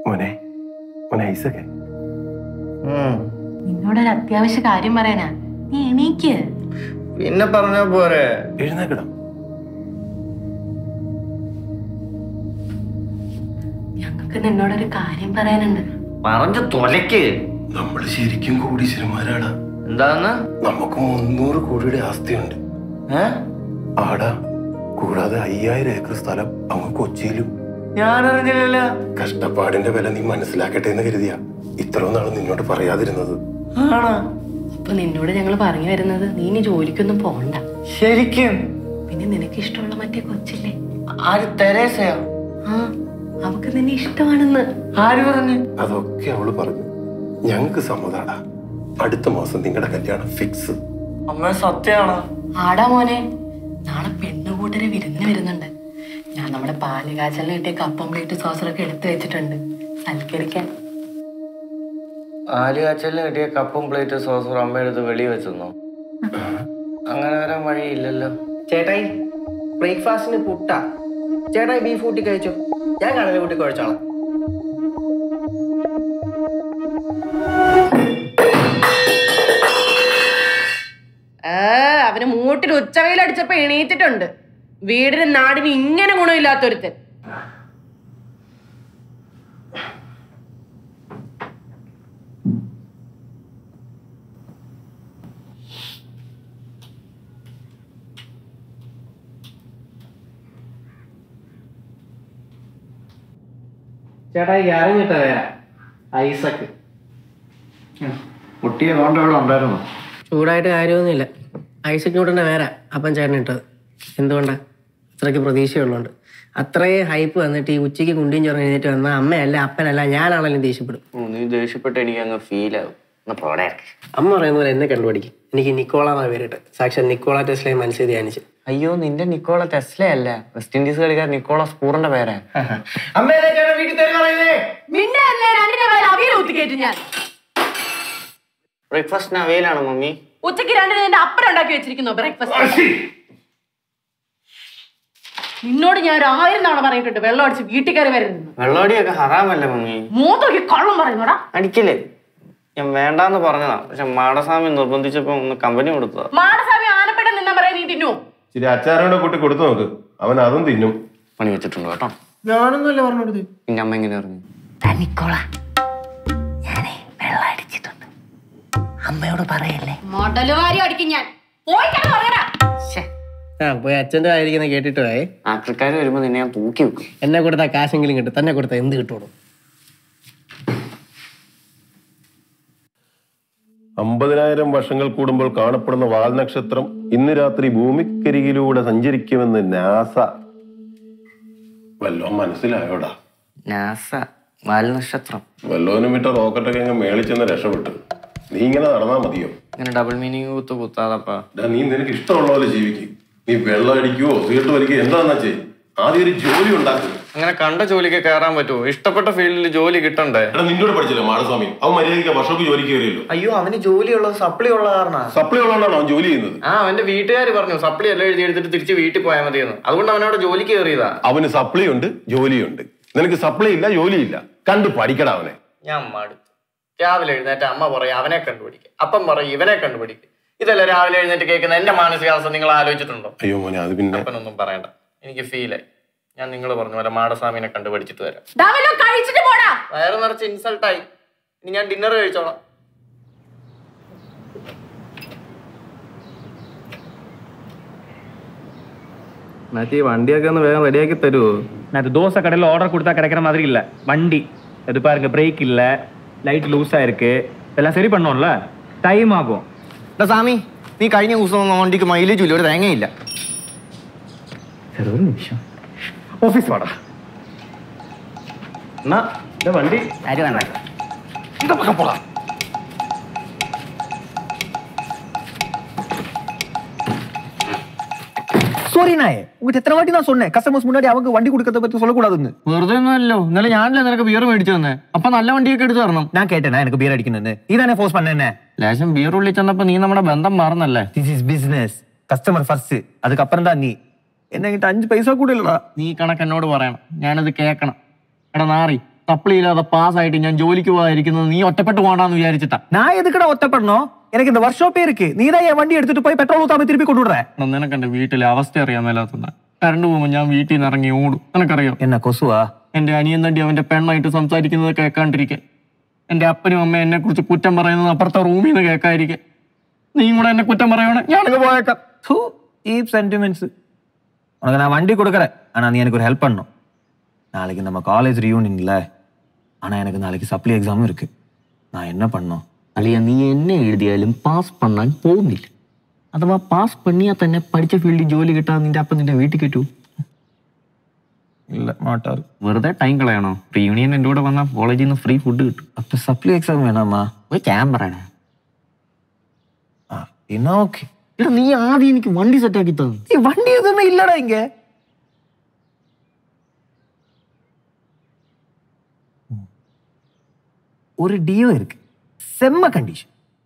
മോനെ മോനെ ഐസക്കെ നിന്നോടൊരു അത്യാവശ്യ കാര്യം പറയാനാ നീ എണീക്ക് പിന്നെ പറഞ്ഞ പോരെ എഴുന്നേക്കടാ ഞങ്ങൾക്ക് നിന്നോടൊരു കാര്യം പറയാനുണ്ട് പറഞ്ഞു തൊലക്ക് നമ്മൾ ശരിക്കും കോടീശ്വരന്മാരാടാ എന്താന്ന് നമുക്ക് മുന്നൂറ് കോടിയുടെ ആസ്തിയുണ്ട് ഏ ആടാ കൂടാതെ അയ്യായിരം ഏക്കർ സ്ഥലം അങ്ങ് കൊച്ചിയിലും ഞാനറിഞ്ഞില്ലല്ല കഷ്ടപ്പാടിന്റെ വില നീ മനസ്സിലാക്കട്ടെ എന്ന് കരുതിയാ ഇത്രയും നാൾ നിന്നോട് പറയാതിരുന്നത് ആണോ അപ്പൊ നിന്നോട് ഞങ്ങൾ പറഞ്ഞു വരുന്നത് നീ ഇനി ജോലിക്കൊന്നും പോണ്ട ശരിക്കും പിന്നെ നിനക്ക് ഇഷ്ടമുള്ള മറ്റേ കൊച്ചില്ലേ ആര് തെരേസയോ ആ അവക്ക് നിന്നെ ഇഷ്ടമാണെന്ന് ആര് പറഞ്ഞു അതൊക്കെ അവള് പറഞ്ഞു ഞങ്ങക്ക് സമ്മതാടാ അടുത്ത മാസം നിങ്ങളുടെ കല്യാണം ഫിക്സ് അമ്മ സത്യമാണോ ആടാ മോനെ നാളെ പെണ്ണുകൂട്ടരെ വിരുന്നിന് വരുന്നുണ്ട് ഞാൻ നമ്മുടെ പാല് കാച്ചലിന് കിട്ടിയ കപ്പം പ്ലേറ്റ് സോസറൊക്കെ എടുത്തു വെച്ചിട്ടുണ്ട് സൽക്കരിക്കാൻ ആല് കാച്ചലിന് കിട്ടിയ കപ്പും പ്ലേറ്റ് സോസും അമ്മ എടുത്ത് വെളി വെച്ചെന്നോ അങ്ങനെ വരാൻ വഴിയില്ലല്ലോ ചേട്ടായി ബ്രേക്ക്ഫാസ്റ്റിന് പുട്ട ചേട്ടായി ബീഫ് കൂട്ടി കഴിച്ചോ ഞാൻ കടല കൂട്ടി കുഴച്ചോളാം അവന് മൂട്ടിൽ ഉച്ചവയിൽ അടിച്ചപ്പോ എണീറ്റിട്ടുണ്ട് വീടിന് നാടിന് ഇങ്ങനെ ഗുണമില്ലാത്തൊരുത്തൻ ചേട്ടായി അറിഞ്ഞിട്ടാ വരാം ഐസക്ക് കുട്ടിയെ കൊണ്ട് അവിടെ ഉണ്ടായിരുന്നു ചൂടായിട്ട് കാര്യമൊന്നുമില്ല ഐസക് ന്യൂട്ടന്റെ പേരാ അപ്പം ചേട്ടൻ ഇട്ടത് എന്തുകൊണ്ടാ അത്രയ്ക്ക് പ്രതീക്ഷയുള്ളതുകൊണ്ട് അത്രയും ഹൈപ്പ് വന്നിട്ട് ഈ ഉച്ചയ്ക്ക് കുണ്ടിയും ചൊറ എഴുന്നേറ്റ് വന്ന അമ്മയല്ല അപ്പനല്ല ഞാനാണെങ്കിലും ദേഷ്യപ്പെടും നീ ദേഷ്യപ്പെട്ട് എനിക്ക് അങ്ങ് ഫീൽ ആവും എന്നാ പോടെ അമ്മ പറയുന്ന പോലെ എന്നെ കണ്ടുപിടിക്കും എനിക്ക് നിക്കോള എന്നാ പേരിട്ട് സാക്ഷാൽ നിക്കോള ടെസ്ലയും മനസ്സിൽ ധ്യാനിച്ച് അയ്യോ നിന്റെ നിക്കോള ടെസ്ല അല്ല വെസ്റ്റ് ഇൻഡീസ് കളിക്കാരൻ നിക്കോള സ്പൂറിന്റെ പേരാ ഞാൻ ബ്രേക്ക്ഫാസ്റ്റിന് അവയിലാണോ മമ്മി ഉച്ചക്ക് രണ്ടിന് നിന്റെ അപ്പൻ ഉണ്ടാക്കി വെച്ചിരിക്കുന്നു ബ്രേക്ക്ഫാസ്റ്റ് നിന്നോട് ഞാൻ ഒരു ആയിരം തവണ പറഞ്ഞിട്ടുണ്ട് വെള്ളം അടിച്ച് വീട്ടിൽ കയറി വരുന്നു വെള്ളോടിയൊക്കെ ഹറാമല്ലേ മമ്മി മൂത്തൊക്കെ കള്ളം പറയുന്നോടാ അടിക്കല്ലേ ഞാൻ വേണ്ടാന്ന് പറഞ്ഞതാ പക്ഷെ മാടസ്വാമി നിർബന്ധിച്ചപ്പോ ഒന്ന് കമ്പനി കൊടുത്തതാ മാനസാമി ആനപ്പെട്ട നിന്നാ പറയാൻ നീ തിന്നു ഇച്ചിരി അച്ചാരോടെ കൂട്ടി കൊടുത്തു നോക്ക് അവൻ അതും തിന്നും പണി വെച്ചിട്ടുണ്ട് കേട്ടോ ഞാനൊന്നുമല്ല പറഞ്ഞു കൊടുത്തത് പിന്നെ അമ്മ എങ്ങനെ അറിഞ്ഞു നിക്കോള ഞാനേ വെള്ളം അടിച്ചിട്ടുണ്ട് അമ്മയോട് പറയല്ലേ മോഡല് വാരി അടിക്കും ഞാൻ പോയിട്ടാണ് പറയടാ ആ പോയി അച്ഛൻ്റെ ആയിരിക്കുന്ന കേട്ടിട്ട് പോയേ ആക്രിക്കാർ വരുമ്പോ നിന്നെ ഞാൻ തൂക്കി വെക്കും എന്നെ കൊടുത്താൽ കാശെങ്കിലും കിട്ടും തന്നെ കൊടുത്താൽ എന്ത് കിട്ടുള്ളൂ അമ്പതിനായിരം വർഷങ്ങൾ കൂടുമ്പോൾ കാണപ്പെടുന്ന വാൽനക്ഷത്രം ഇന്ന് രാത്രി ഭൂമിക്കരികിലൂടെ സഞ്ചരിക്കുമെന്ന് നാസ വല്ലോ മനസ്സിലായോടാ നാസ വാൽനക്ഷത്രം വല്ലോനും വിട്ട റോക്കറ്റൊക്കെ അങ്ങ് മേളിൽ ചെന്ന് രക്ഷപ്പെട്ടു നീ ഇങ്ങനെ നടന്നാ മതിയോ ഇങ്ങനെ ഡബിൾ മീനിങ് കുത്ത് കുത്താതപ്പാ ഡാ, നീ നിനക്ക് ഇഷ്ടമുള്ള പോലെ ജീവിക്കും നീ വെള്ളം അടിക്കുവോ സിഗരറ്റ് വലിക്കുകയോ എന്താന്നാ ചെയ്യും ആദ്യം ഒരു ജോലി ഉണ്ടാക്കുക അങ്ങനെ കണ്ട ജോലിക്ക് കയറാൻ പറ്റുമോ ഇഷ്ടപ്പെട്ട ഫീൽഡിൽ ജോലി കിട്ടണ്ടേ എടാ നിന്നോട് പഠിച്ചില്ല മാടസ്വാമി അവൻ മര്യാദയ്ക്ക് വർഷമൊക്കെ ജോലിക്ക് കയറിയല്ലോ അയ്യോ അവന് ജോലിയുള്ളത് സപ്ലി ഉള്ള കാരണ സപ്ലൈ ഉള്ളതുകൊണ്ടാണ് അവൻ ജോലി ചെയ്യുന്നത് ആ അവന്റെ വീട്ടുകാർ പറഞ്ഞു സപ്ലി എല്ലാം എഴുതി എടുത്തിട്ട് തിരിച്ച് വീട്ടിൽ പോയാൽ മതിയെന്ന് അതുകൊണ്ട് അവനവിടെ ജോലിക്ക് കയറിയതാ അവന് സപ്ലൈ ഉണ്ട് ജോലിയുണ്ട് നിനക്ക് സപ്ലൈ ഇല്ല ജോലിയില്ല കണ്ടു പഠിക്കടാ അവനെ ഞാൻ മടുത്തു രാവിലെ എഴുന്നേറ്റ് അമ്മ പറയും അവനെ കണ്ടുപിടിക്കുക അപ്പം പറയും ഇവനെ കണ്ടുപിടിക്കുക ഇതല്ല രാവിലെ എഴുന്നേറ്റ് കേൾക്കുന്ന എന്റെ മാനസികാവസ്ഥ നിങ്ങൾ ആലോചിച്ചിട്ടുണ്ടോ അയ്യോ മോനെ അത് പിന്നെ അപ്പനൊന്നും പറയണ്ട എനിക്ക് ഫീലായി ഞാൻ നിങ്ങൾ പറഞ്ഞ പോലെ മാടസ്വാമിനെ കണ്ടുപിടിച്ചിട്ട് വരാം ഡാവല്ലോ കഴിച്ചിട്ട് പോടാ വയറ് നിറച്ച് ഇൻസൾട്ടായി ഇനി ഞാൻ ഡിന്നർ കഴിച്ചോളാം மச்சி வண்டியாக்க வந்து வேகம் ரெடியாக்கி தருவோ நான் அது தோசை கடையில் ஆர்டர் கொடுத்தா கிடைக்கிற மாதிரி இல்லை வண்டி இது பாருங்க பிரேக் இல்லை லைட் லூஸாக இருக்கு இதெல்லாம் சரி பண்ணோம்ல டைம் ஆகும் എടാ സാമി നീ കഴിഞ്ഞ ദിവസം വണ്ടിക്ക് മൈലേജ് ഇല്ല ഒരു തേങ്ങയില്ല சரி ஒரு நிமிஷம் ஆஃபீஸ் வாடா அண்ணா இந்த வண்டி അരി വേണ്ട இந்த பக்கம் போடா சாரி நாயே உங்களுக்கு எத்தனை வாட்டி நான் சொன்னேன் கஸ்டமர்ஸ் முன்னாடி அவங்க வண்டி கொடுக்கறத பத்தி சொல்லக்கூடாதுன்னு വെറുതെ ഒന്നുമല്ലോ ഇന്നലെ ഞാനല്ലേ നിനക്ക് ബിയർ മേടിച്ചു തന്നെ അപ്പൊ നല്ല വണ്ടിയൊക്കെ എടുത്തു തരണം நான் கேட்டேனா எனக்கு பியர் அடிக்கணும்னு நீ தானே ஃபோர்ஸ் பண்ணேன்னு ലേശം ബിയർ ഉള്ളിൽ ചെന്നപ്പോ നീ നമ്മുടെ ബന്ധം മാറുന്നല്ലേ this is business customer first அதுக்கப்புறம் தான் நீ എന്നെങ്കിട്ട് അഞ്ച് പൈസ കൂടെ ഇല്ലടാ നീ ഈ കണക്ക് എന്നോട് പറയണം ഞാനത് കേൾക്കണം എടാ നാറി സപ്ലി ഇല്ലാതെ പാസ്സായിട്ട് ഞാൻ ജോലിക്ക് പോകാതിരിക്കുന്നത് നീ ഒറ്റപ്പെട്ട് പോകണ്ടെന്ന് വിചാരിച്ചിട്ടാ நான் எதுக்குடா ஒத்தப்படணும் எனக்கு இந்த வருஷம் இருக்கு நீ தான் என் வண்டி எடுத்துட்டு போய் பெட்ரோல் ஊத்தாம திருப்பி கொண்டு விடுற നിനക്ക് എന്റെ വീട്ടിലെ അവസ്ഥ അറിയാൻ മേലാത്തുന്ന കറണ്ട് പോകുമ്പോൾ ഞാൻ വീട്ടിൽ നിന്ന് ഇറങ്ങി ഓടും നിനക്കറിയാം என்ன கொசுவா എന്റെ അനിയൻ തണ്ടി അവന്റെ പെണ്ണായിട്ട് സംസാരിക്കുന്നത് കേൾക്കാണ്ടിരിക്കെ എന്റെ അപ്പനും അമ്മ എന്നെ കുറിച്ച് കുറ്റം പറയുന്നത് അപ്പുറത്തെ റൂമിൽ നിന്ന് കേൾക്കാതിരിക്കെ നീയും കൂടെ എന്നെ കുറ്റം പറയണേ ഞാനങ്ങ് പോയേക്കാം தூ ஈப் சென்டிமெண்ட்ஸ் உனக்கு நான் வண்டி கொடுக்குறேன் ஆனா நீ எனக்கு ஒரு ஹெல்ப் பண்ணணும் நாளைக்கு நம்ம காலேஜ் ரியூனியன்ல ஆனா எனக்கு நாளைக்கு சப்ளி எக்ஸாமும் இருக்கு நான் என்ன பண்ணணும் അളിയ നീ എന്നെ എഴുതിയാലും പാസ് പണ്ണാൻ പോകുന്നില്ല അഥവാ പാസ് പണിയാ തന്നെ പഠിച്ച ഫീൽഡിൽ ജോലി കിട്ടാൻ നിന്റെ അപ്പം നിന്റെ വീട്ടിൽ കിട്ടൂ இல்ல மாட்டாரு വെറുതെ ടൈം കളയണോ റീയൂണിയൻ എൻ്റെ കൂടെ വന്നാൽ കോളേജിൽ നിന്ന് ഫ്രീ ഫുഡ് കിട്ടും அப்ப സപ്ലി എക്സാം വേണാമാ ഒരു ക്യാമറയാണ് ஆ என்ன ஓகே എടാ നീ ആദ്യം എനിക്ക് വണ്ടി സെറ്റാക്കി തന്നു நீ வண்டி எதுவுமே இல்லடா இங்க ஒரு டியோ இருக்கு செம்ம கண்டிஷன்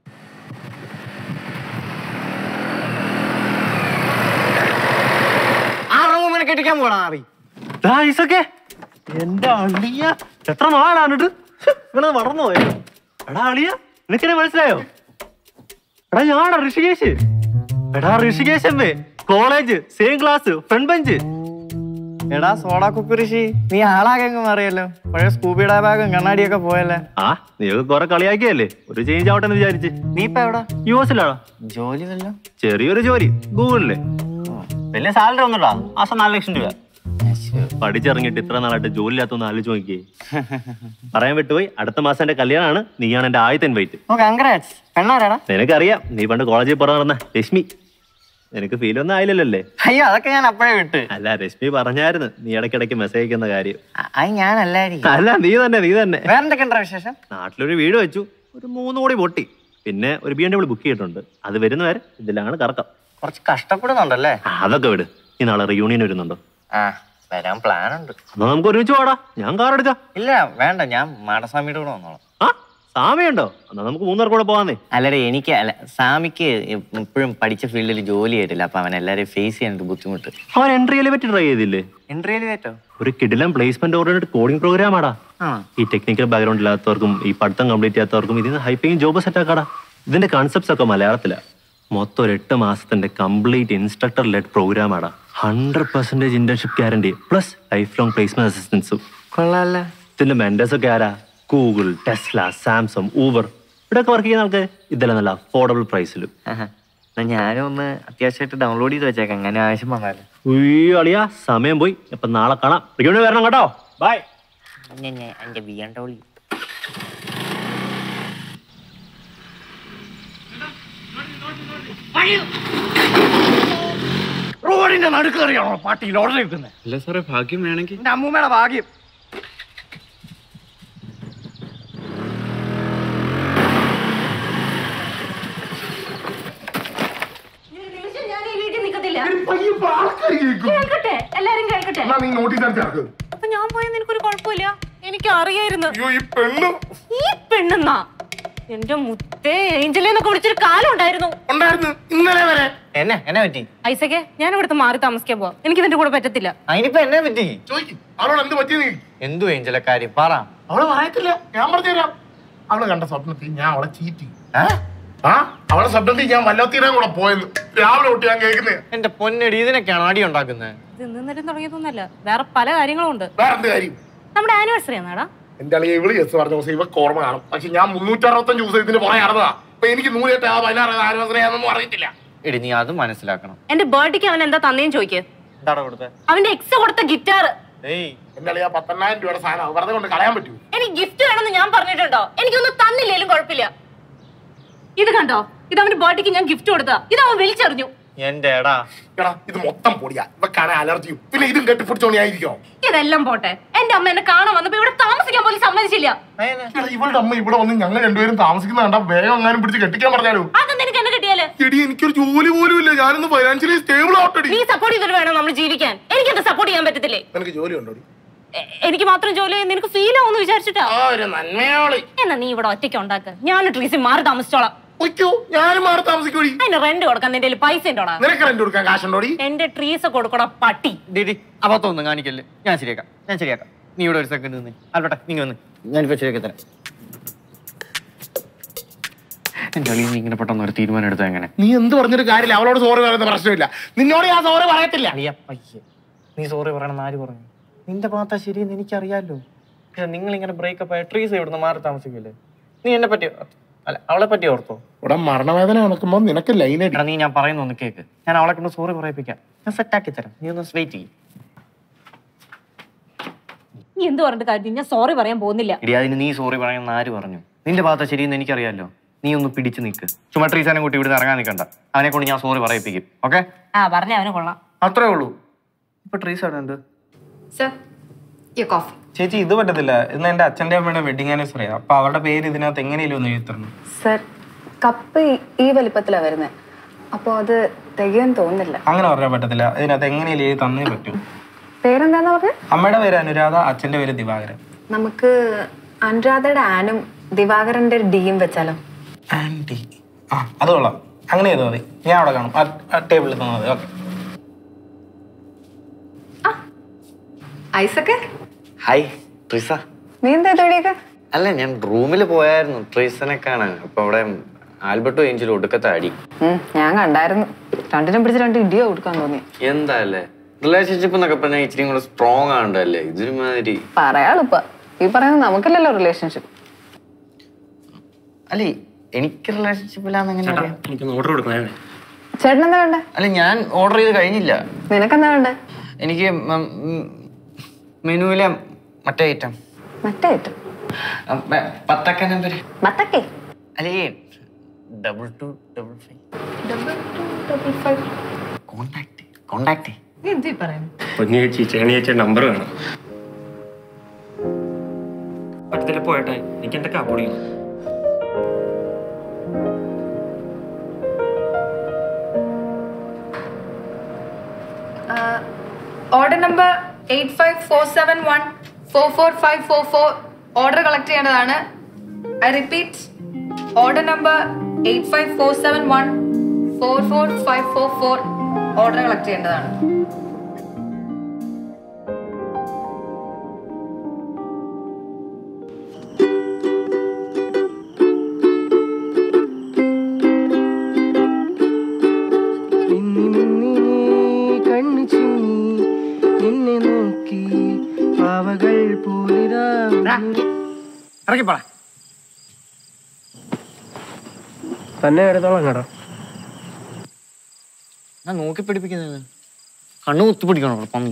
ആ റൂമിനെ കെട്ടിക്കാൻ പോടാ അറി ഇസൊക്കെ എന്റെ അളിയ എത്ര നാളാണിട്ട് ഇങ്ങനെ വളർന്നു പോയോ എടാ അളിയ നിനക്കെന്നെ മനസ്സിലായോ എടാ ഞാടാ ഋഷികേശ് എടാ ഋഷികേശ് അമ്മേ college same class front bench എടാ സോഡാ കുക്കുരിശി നീ ആളാകെ അങ്ങ് മാറിയല്ലോ പഴയ സ്കൂബിയുടെ ബാഗും കണ്ണാടിയൊക്കെ പോയല്ലേ ആ നീ കുറെ കളിയാക്കിയല്ലേ ഒരു ചേഞ്ച് ആവട്ടെ എന്ന് വിചാരിച്ച് നീ ഇപ്പൊ എവിടെ യു എസിലാണോ ജോലി വല്ലോ ചെറിയൊരു ജോലി ഗൂഗിളില് വലിയ സാലറി ഒന്നുമില്ല മാസം നാല് ലക്ഷം രൂപ പഠിച്ചിറങ്ങിയിട്ട് ഇത്ര നാളായിട്ട് ജോലി ഇല്ലാത്തൊന്ന് ആലോചിച്ച് നോക്കിയേ പറയാൻ വിട്ടുപോയി അടുത്ത മാസം എന്റെ കല്യാണമാണ് നീയാണ് എന്റെ ആദ്യത്തെ ഇൻവൈറ്റ് ഓ കൺഗ്രാറ്റ്സ് പെണ്ണാരാടാ നിനക്കറിയാം നീ പണ്ട് കോളേജിൽ പുറം നടന്ന രശ്മി നിനക്ക് ഫീൽ ഒന്നും ആയില്ലല്ലേ അയ്യോ അതൊക്കെ ഞാൻ അപ്പോഴേ വിട്ട് അല്ല രശ്മി പറഞ്ഞായിരുന്നു നീ ഇടയ്ക്കിടയ്ക്ക് മെസ്സേജ് അയക്കുന്ന കാര്യം അത് ഞാനല്ലായിരിക്കും അല്ല നീ തന്നെ നീ തന്നെ വേറെന്തൊക്കെ ഉണ്ടോ വിശേഷം നാട്ടിലൊരു വീട് വെച്ചു ഒരു മൂന്ന് കോടി പൊട്ടി പിന്നെ ഒരു ബി എം ഡബ്ല്യൂ ബുക്ക് ചെയ്തിട്ടുണ്ട് അത് വരുന്നവരെ ഇതിലാണ് കറക്കം കുറച്ച് കഷ്ടപ്പെടുന്നുണ്ടല്ലേ ആ, അതൊക്കെ വിട് ഈ നാളെ റിയൂണിയൻ വരുന്നുണ്ടോ ആ വരാൻ പ്ലാൻ ഉണ്ട് എന്നാ നമുക്ക് ഒരുമിച്ച് പോടാ ഞാൻ കാർ എടുക്കാം ഇല്ല വേണ്ട ഞാൻ മാടസ്വാമിയുടെ കൂടെ വന്നോളാം ആ സാമയുണ്ടോ എന്നാ നമുക്ക് മൂന്നേർ കൂടെ പോവാന്നേ അല്ലടേ എനിക്ക് അല്ല സാമിക്ക് ഇപ്പോഴും പഠിച്ച ഫീൽഡിൽ ജോലി ആയിട്ടില്ല അപ്പൊ അവൻ എല്ലാവരെയും ഫേസ് ചെയ്യാനൊരു ബുദ്ധിമുട്ട് അവൻ എൻട്രിയിലെ പറ്റി ട്രൈ ചെയ്തില്ലേ ഇന്റർവ്യൂല് പറ്റോ ഒരു കിടിലം പ്ലേസ്മെന്റ് ഓറിയന്റഡ് കോഡിംഗ് പ്രോഗ്രാം ആടാ ആ ഈ ടെക്നിക്കൽ ബാക്ക്ഗ്രൗണ്ട് ഇല്ലാത്തവർക്കും ഈ പഠിത്തം കംപ്ലീറ്റ് ചെയ്യാത്തവർക്കും ഇതിന് ഹൈപ്പിംഗ് ജോബ് സെറ്റ് ആക്കാടാ ഇതിന്റെ കൺസെപ്റ്റ്സ് ഒക്കെ മലയാളത്തിലാ മൊത്തം ഒരു എട്ട് മാസത്തിന്റെ കംപ്ലീറ്റ് ഇൻസ്ട്രക്ടർ ലെഡ് പ്രോഗ്രാം ആടാ hundred percentage internship guarantee plus life long placement അസിസ്റ്റൻസും കൊള്ളാല്ല ഇതിന്റെ മെന്റേഴ്സ് ഒക്കെ ആരാ ഗൂഗിൾ ടെസ്ല സാംസങ് ഊബർ ഇവിടെ ഒക്കെ വർക്ക് ചെയ്യുന്ന ആൾക്ക് ഇതെല്ലാം നല്ല അഫോർഡബിൾ പ്രൈസിലും ഞാനും ഒന്ന് അത്യാവശ്യമായിട്ട് ഡൗൺലോഡ് ചെയ്ത് വെച്ചേക്കാം അങ്ങനെ ആവശ്യം വന്നാല് ഉയ്യോ അളിയാ സമയം പോയി അപ്പൊ നാളെ കാണാം റിയൂണിയൻ വരണം കേട്ടോ ബൈ എന്റെ ബി എം ഡബ്ല്യൂ റോഡിന്റെ നടുക്കേറിയാണോ പാട്ടിയിൽ ഓർഡർ വെക്കുന്നത് അല്ല സാറേ ഭാഗ്യം വേണമെങ്കിൽ എന്റെ അമ്മൂമ്മയുടെ ഭാഗ്യം ഞാൻ ഈ വീട്ടിൽ നിൽക്കത്തില്ല കേൾക്കട്ടെ എല്ലാരും കേൾക്കട്ടെ നീ നോട്ടീസ് അടിച്ചിറക്ക് അപ്പൊ ഞാൻ പോയ നിനക്കൊരു കുഴപ്പമില്ല എനിക്ക് അറിയായിരുന്നു അയ്യോ ഈ പെണ്ണ് ഈ പെണ്ണെന്നാ എന്റെ മുത്തേ ഏഞ്ചലേന്നൊക്കെ വിളിച്ചൊരു കാലം ഉണ്ടായിരുന്നു ഉണ്ടായിരുന്നു ഇന്നലെ വരെ എന്നെ എന്നെ പറ്റി ഐസക്കെ ഞാൻ ഇവിടുത്തെ മാറി താമസിക്കാൻ പോവാം എനിക്ക് നിന്റെ കൂടെ പറ്റത്തില്ല അതിനിപ്പോ എന്നെ പറ്റി ചോദിക്കും അവളോട് എന്ത് പറ്റി നീ എന്തു ഏഞ്ചല കാര്യം പറ അവള് പറയത്തില്ല ഞാൻ പറഞ്ഞുതരാം അവള് കണ്ട സ്വപ്നത്തിൽ ഞാൻ അവളെ ചീറ്റി ആ അവളെ സ്വപ്നത്തിൽ ഞാൻ വല്ലത്തീരം കൂടെ പോയെന്ന് രാവിലെ തൊട്ട് ഞാൻ കേൾക്കുന്നേ എന്റെ പൊന്നടി ഇതിനൊക്കെയാണ് അടി ഉണ്ടാക്കുന്നത് ഇത് ഇന്നേരം തുടങ്ങിയതൊന്നല്ല വേറെ പല കാര്യങ്ങളും ഉണ്ട് വേറെന്ത് കാര്യം നമ്മുടെ ആനിവേഴ്സറി ആണാടാ എന്റെ അളിയെ ഇവള് യെസ് പറഞ്ഞ ദിവസം ഇവക്ക് ഓർമ്മ കാണും പക്ഷെ ഞാൻ മുന്നൂറ്റി അറുപത്തഞ്ച് ദിവസം ഇതിന് പുറകെ നടന്നതാ അപ്പൊ എനിക്ക് നൂറ്റെട്ട് ആ പതിനാറ് ആനിവേഴ്സറി ആണെന്നൊന്നും അറിയത്തില്ല എടി നീ അത് മനസ്സിലാക്കണം എന്റെ ബർത്ത്ഡേക്ക് അവൻ എന്താ തന്നേന്ന് ചോദിക്ക് എന്താടാ കൊടുത്തേ അവന്റെ എക്സ് കൊടുത്ത ഗിറ്റാർ ഏയ് എന്റെ അളിയ പത്തെണ്ണായിരം രൂപയുടെ സാധനം വെറുതെ കൊണ്ട് കളയാൻ പറ്റുമോ എനിക്ക് ഗിഫ്റ്റ് വേണമെന്ന് ഞാൻ പറഞ്ഞിട്ടുണ്ടോ എനിക്കൊന്നും തന്നില്ലേലും കുഴപ്പമില്ല ഇത് കണ്ടോ ഇത് അവന്റെ ബർത്ത്ഡേക്ക് ഞാൻ ഗിഫ്റ്റ് കൊടുത്താ ഇത് അവൻ വലിച്ചെറിഞ്ഞു എന്റെ എടാ എടാ ഇത് മൊത്തം പൊടിയാ ഇവക്കാണ് അലർജിയും പിന്നെ ഇതും കെട്ടിപ്പിടിച്ചോണി ആയിരിക്കോ ഇതെല്ലാം പോട്ടെ എന്റെ അമ്മ എന്നെ കാണാൻ വന്നപ്പോ ഇവിടെ താമസിക്കാൻ പോലും സമ്മതിച്ചില്ല എടാ, ഇവളുടെ അമ്മ ഇവിടെ വന്ന് ഞങ്ങൾ രണ്ടുപേരും താമസിക്കുന്ന കണ്ടാ വേഗം എങ്ങാനും പിടിച്ച് കെട്ടിക്കാൻ പറഞ്ഞാലോ അതെന്താ എനിക്ക് എന്നെ കിട്ടിയാല് എടി എനിക്കൊരു ജോലി പോലും ഇല്ല ഞാനൊന്ന് ഫൈനാൻഷ്യലി സ്റ്റേബിൾ ആവട്ടെടി നീ സപ്പോർട്ട് ചെയ്തിട്ട് വേണം നമ്മൾ ജീവിക്കാൻ എനിക്കെന്താ സപ്പോർട്ട് ചെയ്യാൻ പറ്റത്തില്ലേ നിനക്ക് ജോലി ഉണ്ടോടി എ- എനിക്ക് മാത്രം ജോലി ചെയ്യുന്ന നിനക്ക് ഫീൽ ആവുമെന്ന് വിചാരിച്ചിട്ടാ ആ ഒരു നന്മയോളി എന്നാ നീ ഇവിടെ ഒറ്റയ്ക്ക് ഉണ്ടാക്ക ഞാൻ ട്രീസി മാറി താമസിച്ചോളാം ഒയ്ക്കോ ഞാനും മാറി താമസിക്കൂടി അതിന് റെന്റ് കൊടുക്കാൻ നിന്റെ കയ്യില് പൈസ ഉണ്ടോടാ നിനക്ക് റെന്റ് കൊടുക്കാൻ കാശുണ്ടോടി എന്റെ ട്രീസ് കൊടുക്കടാ പട്ടി ഡിഡി അബദ്ധമൊന്നും കാണിക്കല്ലേ ഞാൻ ശരിയാക്കാം ഞാൻ ശരിയാക്കാം നീ ഇവിടെ ഒരു സെക്കൻഡ് നിന്ന് ആൽബട്ടെ നീ വന്ന് ഞാനിപ്പോ ശരിയാക്കി തരാം എന്റെ അളിയിൽ നീ ഇങ്ങനെ പെട്ടെന്ന് ഒരു തീരുമാനം എടുത്തത് എങ്ങനെ നീ എന്ത് പറഞ്ഞൊരു കാര്യമില്ല അവളോട് സോറി പറയുന്ന പ്രശ്നമില്ല നിന്നോട് ഞാൻ സോറി പറയത്തില്ല അളിയ പയ്യെ നീ സോറി പറയണമെന്ന് ആര് പറഞ്ഞു നിന്റെ ഭാഗത്താ ശരിയെന്ന് എനിക്കറിയാലോ പക്ഷെ നിങ്ങൾ ഇങ്ങനെ ബ്രേക്കപ്പ് ആയ ട്രീസ് ഇവിടുന്ന് മാറി താമസിക്കില്ലേ നീ എന്നെ പറ്റി അല്ല അവളെ പറ്റി ഓർത്തോ ഇവിടെ മരണവേദന നടക്കുമ്പോൾ നിനക്ക് ലൈൻ അടി എടാ നീ ഞാൻ പറയുന്ന ഒന്ന് കേക്ക് ഞാൻ അവളെ കൊണ്ട് സോറി പറയിപ്പിക്കാം ഞാൻ സെറ്റാക്കി തരാം നീ ഒന്ന് വെയിറ്റ് ചെയ്യും നീ എന്ത് പറഞ്ഞിട്ട് കാര്യം ഞാൻ സോറി പറയാൻ പോകുന്നില്ല ഇടി അതിന് നീ സോറി പറയുന്ന ആര് പറഞ്ഞു നിന്റെ ഭാഗത്താ ശരിയെന്ന് എനിക്കറിയാലോ നീ ഒന്ന് പിടിച്ചു നിൽക്ക് ചുമ്മാ ട്രീസാനെ കൂട്ടി ഇവിടുന്ന് ഇറങ്ങാൻ നിൽക്കണ്ട അവനെ കൊണ്ട് ഞാൻ സോറി പറയിപ്പിക്കും ഓക്കെ ആ പറഞ്ഞ അവന് കൊള്ളാം അത്രേ ഉള്ളൂ ഇപ്പൊ ട്രീസ് അവിടെ ഉണ്ട് സർ യു കോഫി ചേച്ചി ഇത് പറ്റത്തില്ല ഇന്ന് എന്റെ അച്ഛന്റെ അമ്മയുടെ വെഡിങ് ആനിവേഴ്സറി അപ്പൊ അവരുടെ പേര് ഇതിനകത്ത് എങ്ങനെയല്ലോ ഒന്ന് എഴുതണം സർ കപ്പ് ഈ- ഈ വലിപ്പത്തിലാണ് വരുന്നത് അപ്പോൾ അത് തികയെന്ന് തോന്നുന്നില്ല അങ്ങനെ പറഞ്ഞാൽ പറ്റത്തില്ല ഇതിനകത്ത് എങ്ങനെയല്ലേ എഴുതി തന്നേ പറ്റൂ പേരെന്താന്ന് പറഞ്ഞത് അമ്മയുടെ പേര് അനുരാധ അച്ഛന്റെ പേര് ദിവാകരൻ നമുക്ക് അനുരാധയുടെ ആനും ദിവാകരന്റെ ഡിയും വെച്ചാലോ ആൻറ്റി ആ അത് കൊള്ളാം അങ്ങനെ ചെയ്താൽ മതി ഞാൻ അവിടെ കാണും ആ ടേബിളിൽ തന്നാൽ മതി ഓക്കെ ഐസൊക്കെ ഹായ് ട്രീസ നീ എന്താ ഇതോടെയൊക്കെ അല്ല ഞാൻ റൂമിൽ പോയായിരുന്നു ട്രീസനെ കാണാൻ അപ്പൊ അവിടെ ആൽബർട്ടോ ഏഞ്ചലും ഒടുക്കത്തെ അടി ഞാൻ കണ്ടായിരുന്നു രണ്ടിനും പിടിച്ച് രണ്ട് ഇടിയോ കൊടുക്കാൻ തോന്നി എന്താ അല്ലേ റിലേഷൻഷിപ്പ് എന്നൊക്കെ പറഞ്ഞാൽ ഇച്ചിരി കൂടെ സ്ട്രോങ് ആണ്ടല്ലേ ഇതൊരുമാതിരി പറയാളിപ്പ ഈ പറയുന്നത് നമുക്കില്ലല്ലോ റിലേഷൻഷിപ്പ് അല്ലേ എനിക്ക് റിലേഷൻഷിപ്പ് ഇല്ലാന്ന് എങ്ങനെ അറിയാം എനിക്ക് ഓർഡർ കൊടുക്കണേ ചേട്ടൻ എന്താ വേണ്ടേ അല്ല ഞാൻ ഓർഡർ ചെയ്ത് കഴിഞ്ഞില്ല നിനക്കെന്താ വേണ്ടേ എനിക്ക് മെനുവിലെ മറ്റേ ഐറ്റം മറ്റേ ഐറ്റം പത്തക്ക നമ്പർ മത്തക്കേ അല്ലേ double two double five double two double five contact contact നീ എന്തു പറയുന്നു പൊന്നു ചേച്ചി ചേണി ചേച്ചി നമ്പർ വേണം പറ്റത്തില്ല പോയട്ടെ എനിക്ക് എന്റെ കാപ്പൊടി order number eight five four seven one four four five four four order collect ചെയ്യേണ്ടതാണ് I repeat order number eight five four seven one four four five four four order collect ചെയ്യേണ്ടതാണ് കണ്ണു ചിമ്മി നിന്നെ നോക്കി പാവകൾ പോലിതാ ഇറങ്ങിപ്പോടാ തന്നെ എടുത്തോളാം കേട്ടോ ഞാൻ നോക്കി പിടിപ്പിക്കുന്നത് കണ്ണു കുത്തി പിടിക്കണോ ഇവിടെ പന്നി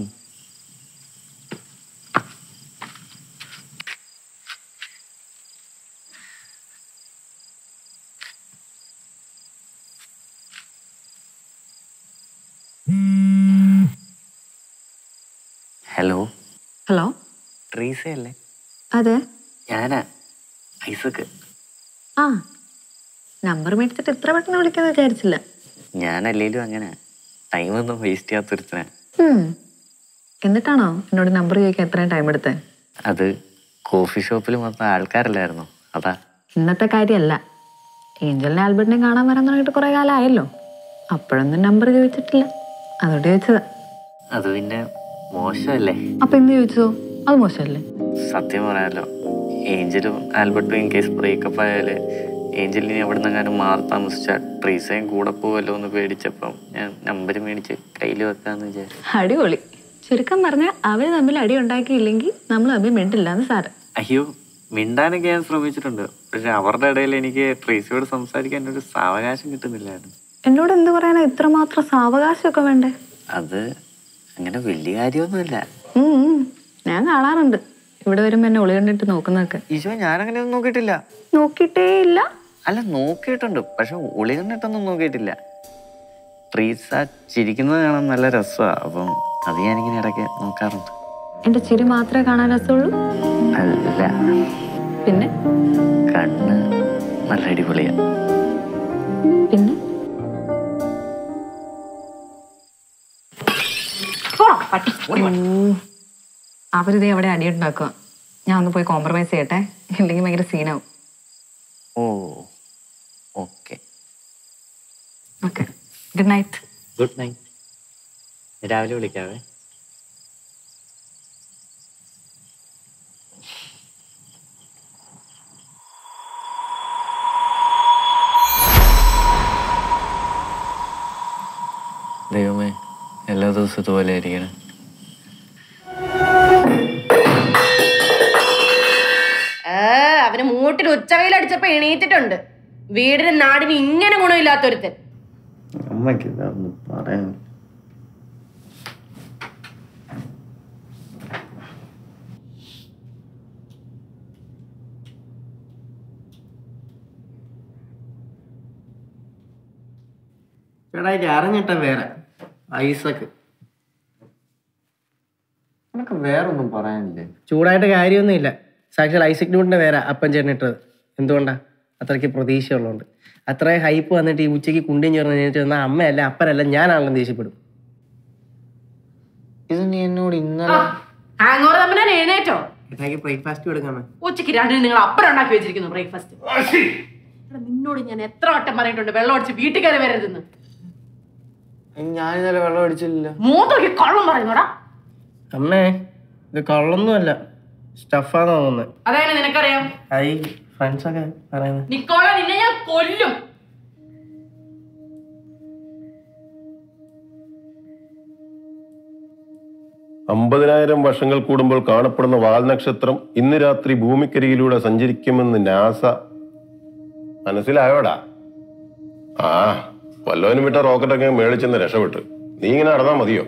ഹലോ ഹലോ ട്രീസയല്ലേ അതെ ഞാനാ ഐസക്ക് ആ നമ്പർ മേടിച്ചിട്ട് ഇത്ര പെട്ടെന്ന് വിളിക്കാന്ന് വിചാരിച്ചില്ല ഞാനല്ലേലും അങ്ങനെ ടൈമൊന്നും വേസ്റ്റ് ചെയ്യാത്തൊരുത്തനാ ഉം. എന്നിട്ടാണോ എന്നോട് നമ്പർ ചോദിക്കാൻ എത്രയും ടൈം എടുത്തേ അത് കോഫി ഷോപ്പിൽ മൊത്തം ആൾക്കാരല്ലായിരുന്നു അതാ ഇന്നത്തെ കാര്യമല്ല ഏഞ്ചലിനെ ആൽബർട്ടിനെ കാണാൻ വരാൻ തുടങ്ങിയിട്ട് കുറെ കാലമായല്ലോ അപ്പോഴൊന്നും നമ്പർ ചോദിച്ചിട്ടില്ല അതുകൊണ്ട് ചോദിച്ചതാ അത് പിന്നെ മോശമല്ലേ അപ്പൊ ഇന്ന് ചോദിച്ചതോ അത് മോശമല്ലേ സത്യം പറയാലോ ഏഞ്ചലും ആൽബർട്ടും ഇൻ കേസ് ബ്രേക്കപ്പ് ആയാല് ഏഞ്ചലിനെ എവിടെ നിന്നെങ്ങാനും മാറി താമസിച്ച ട്രീസയും കൂടെ പോവല്ലോ എന്ന് പേടിച്ചപ്പം ഞാൻ നമ്പർ മേടിച്ച് കയ്യിൽ വെക്കാന്ന് വിചാരിച്ചു അടിപൊളി ചുരുക്കം പറഞ്ഞാൽ അവര് തമ്മിൽ അടി ഉണ്ടാക്കിയില്ലെങ്കിൽ നമ്മൾ തമ്മിൽ മിണ്ടില്ല എന്ന് സാരം അയ്യോ മിണ്ടാനൊക്കെ ഞാൻ ശ്രമിച്ചിട്ടുണ്ട് പക്ഷെ അവരുടെ ഇടയിൽ എനിക്ക് ട്രീസയോട് സംസാരിക്കാൻ ഒരു സാവകാശം കിട്ടുന്നില്ലായിരുന്നു എന്നോട് എന്ത് പറയാനാ ഇത്രമാത്രം സാവകാശമൊക്കെ വേണ്ടേ അത് അങ്ങനെ വലിയ കാര്യമൊന്നുമില്ല ഉം, ഉം. ഞാൻ കാണാറുണ്ട് ഇവിടെ വരുമ്പോ എന്നെ ഒളി കണ്ടിട്ട് നോക്കുന്നതൊക്കെ ഈശോ ഞാനങ്ങനെ ഒന്നും നോക്കിയിട്ടില്ല നോക്കിയിട്ടേ ഇല്ല അല്ല നോക്കിയിട്ടുണ്ട് പക്ഷെ ഒളി കണ്ടിട്ടൊന്നും നോക്കിയിട്ടില്ല ട്രീസ ചിരിക്കുന്നത് കാണാൻ നല്ല രസമാണ് അപ്പം അത് ഞാനിങ്ങനെ ഇടയ്ക്ക് നോക്കാറുണ്ട് എന്റെ ചിരി മാത്രമേ കാണാൻ രസമുള്ളൂ അല്ല പിന്നെ കണ്ണ് നല്ല അടിപൊളിയാ പിന്നെ അവരിതേ അവിടെ അടിയുണ്ടാക്കുക ഞാൻ ഒന്ന് പോയി കോംപ്രമൈസ് ചെയ്യട്ടെ ഇല്ലെങ്കിൽ ഭയങ്കര സീനാവും oh okay okay good night good night രാവിലെ വിളിക്കാവേ ദിവസം ഇതുപോലെ ആയിരിക്കണം ഏ, അവന് മൂട്ടിൽ ഉച്ചവയിലടിച്ചപ്പോ എണീറ്റിട്ടുണ്ട് വീടിന് നാടിന് ഇങ്ങനെ ഗുണമില്ലാത്തൊരുത്തൻ അമ്മയ്ക്ക് ഇതൊന്നും പറയാൻ ചേട്ടാ ഇത് അറിഞ്ഞിട്ട വേറെ ഐസക്ക് നിനക്ക് വേറൊന്നും പറയാനില്ലേ ചൂടായിട്ട് കാര്യമൊന്നുമില്ല സാക്ഷാൽ ഐസക് ന്യൂട്ടന്റെ പേരാ അപ്പൻ ചേട്ടനിട്ടത് എന്തുകൊണ്ടാ അത്രയ്ക്ക് പ്രതീക്ഷയുള്ളതുകൊണ്ട് അത്രയും ഹൈപ്പ് വന്നിട്ട് ഈ ഉച്ചയ്ക്ക് കുണ്ടിയും ചേർന്ന് എണീറ്റ് വന്നാൽ അമ്മയല്ല അപ്പനല്ല ഞാനാണെന്ന് ദേഷ്യപ്പെടും ഇത് നീ എന്നോട് ഇന്നലെ ഹാങ് ഓവർ തമ്മിൽ എഴുന്നേറ്റോ ചേട്ടാക്ക് ബ്രേക്ക്ഫാസ്റ്റ് കൊടുക്കാമേ ഉച്ചയ്ക്ക് രണ്ടിന് നിങ്ങൾ അപ്പുറം ഉണ്ടാക്കി വെച്ചിരിക്കുന്നു ബ്രേക്ക്ഫാസ്റ്റ് നിന്നോട് ഞാൻ എത്ര വട്ടം പറഞ്ഞിട്ടുണ്ട് വെള്ളം അടിച്ച് വീട്ടിൽ കയറി വരരുതെന്ന് ഞാൻ ഇന്നലെ വെള്ളം അടിച്ചില്ല മൂത്തൊക്കെ കള്ളം പറയുന്നോടാ അമ്മേ ഇത് കള്ളൊന്നുമല്ല സ്റ്റഫാന്ന് തോന്നുന്നത് അതെങ്ങനെ നിനക്കറിയാം ഐ ഫ്രണ്ട്സൊക്കെ പറയുന്നത് നിക്കോളെ നിന്നെ ഞാൻ കൊല്ലും അമ്പതിനായിരം വർഷങ്ങൾ കൂടുമ്പോൾ കാണപ്പെടുന്ന വാൽനക്ഷത്രം ഇന്ന് രാത്രി ഭൂമിക്കരികിലൂടെ സഞ്ചരിക്കുമെന്ന് നാസ മനസ്സിലായോടാ ആ വല്ലവനും വിട്ട റോക്കറ്റൊക്കെ മേളിച്ചെന്ന് രക്ഷപ്പെട്ടു നീ ഇങ്ങനെ നടന്നാ മതിയോ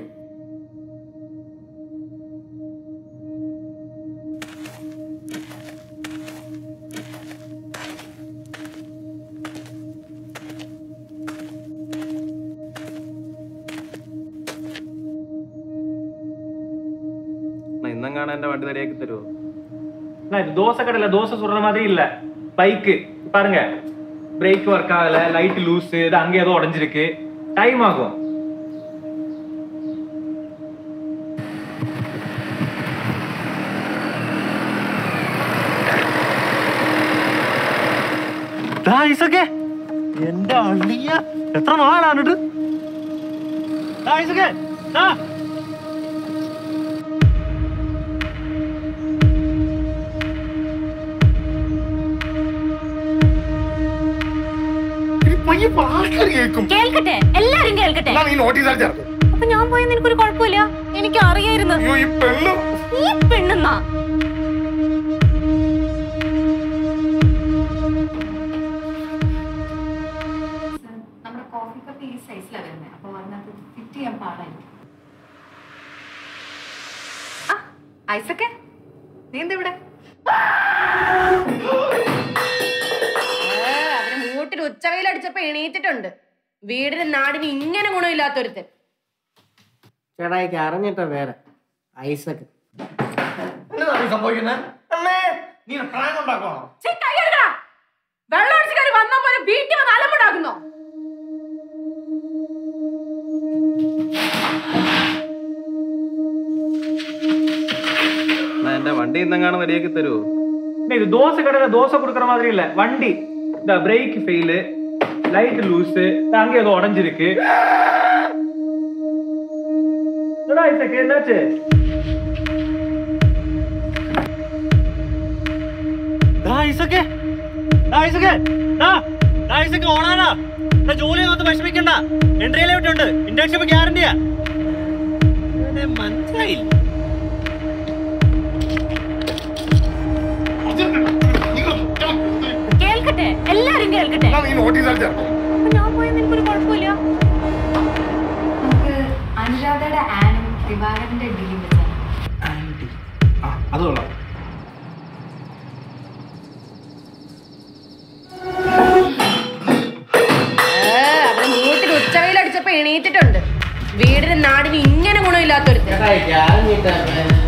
இன்னும் காண என் வண்டி தடியாக்கி தருவோம் இது தோசை கடையில் தோசை சுடுற மாதிரி இல்ல பைக்கு பாருங்க பிரேக் ஒர்க் ஆகல லைட் லூஸ் இது அங்கே ஏதோ உடஞ்சிருக்கு டைம் ஆகும் ദാ ഐസക്കേ എന്റെ അള്ളിയ എത്ര നാളാണിട്ട് ദാ ഐസക്കേ ദാ പയ്യെ ആൾക്കാർ കേൾക്കും കേൾക്കട്ടെ എല്ലാരും കേൾക്കട്ടെ എന്നാ നീ നോട്ടീസ് അടിച്ചിറക്കും അപ്പൊ ഞാൻ പോയ നിനക്കൊരു കുഴപ്പമില്ല എനിക്ക് അറിയായിരുന്നു അയ്യോ ഈ പെണ്ണ് ഈ പെണ്ണെന്നാ നമ്മുടെ കോഫി കപ്പ് ഈ സൈസിലാണ് വരുന്നത് അപ്പോൾ അതിനകത്ത് ഫിറ്റ് ചെയ്യാൻ പാടായിരിക്കും ആ ഐസക്കെ നീ എന്താ ഇവിടെ ഏ, അവന് മൂട്ടിൽ ഉച്ചവയിലടിച്ചപ്പോ എണീറ്റിട്ടുണ്ട് വീടിന് നാടിന് ഇങ്ങനെ ഗുണമില്ലാത്തൊരുത്തൻ ചേട്ടായിക്ക് അറിഞ്ഞിട്ട വേറെ ഐസക്ക് എന്നതാണ് ഈ സംഭവിക്കുന്നത് അമ്മേ നീ പ്രായം ഉണ്ടാക്കണോ ഛീ, കൈ എടുക്കടാ. വെള്ളം അടിച്ച് കയറി വന്ന പോലെ വീട്ടിൽ വന്ന് അലമ്പുണ്ടാക്കുന്നോ എന്റെ വണ്ടി ഇന്നെങ്ങാണ് റെഡിയാക്കി തരുമോ இது தோசை கடையில் தோசை கொடுக்குற மாதிரி இல்ல வண்டி இந்த பிரேக் ஃபெயிலு லைட் லூஸ் அங்க ஏதோ உடஞ்சிருக்கு என்னடா ஐசக்கு என்னாச்சு ദാ ഐസക്കേ ദാ ഐസക്കേ ദാ ദാ ഐസക്കേ ഓണാനാ ദാ ജോലി ഒന്നും വിഷമിക്കണ്ട എൻട്രിയിലെ വിട്ടുണ്ട് ഇന്റേൺഷിപ്പ് ഗ്യാരണ്ടിയാ മനസ്സിലായില്ല കേൾക്കട്ടെ എല്ലാരും കേൾക്കട്ടെ എന്നാ നീ നോട്ടീസ് അടിച്ചിറക്കും അപ്പൊ ഞാൻ പോയ നിനക്കൊരു കുഴപ്പമില്ല നമുക്ക് അനുരാധയുടെ ആനും ദിവാകരന്റെ ഡീലിംഗ് വെച്ചാൽ അത് കൊള്ളാം ഏ, അവന് മൂട്ടിൽ ഉച്ചവയിലടിച്ചപ്പോ എണീറ്റിട്ടുണ്ട് വീടിന് നാടിന് ഇങ്ങനെ ഗുണമില്ലാത്തൊരുത്തൻ ചേട്ടായിക്ക് അറിഞ്ഞിട്ട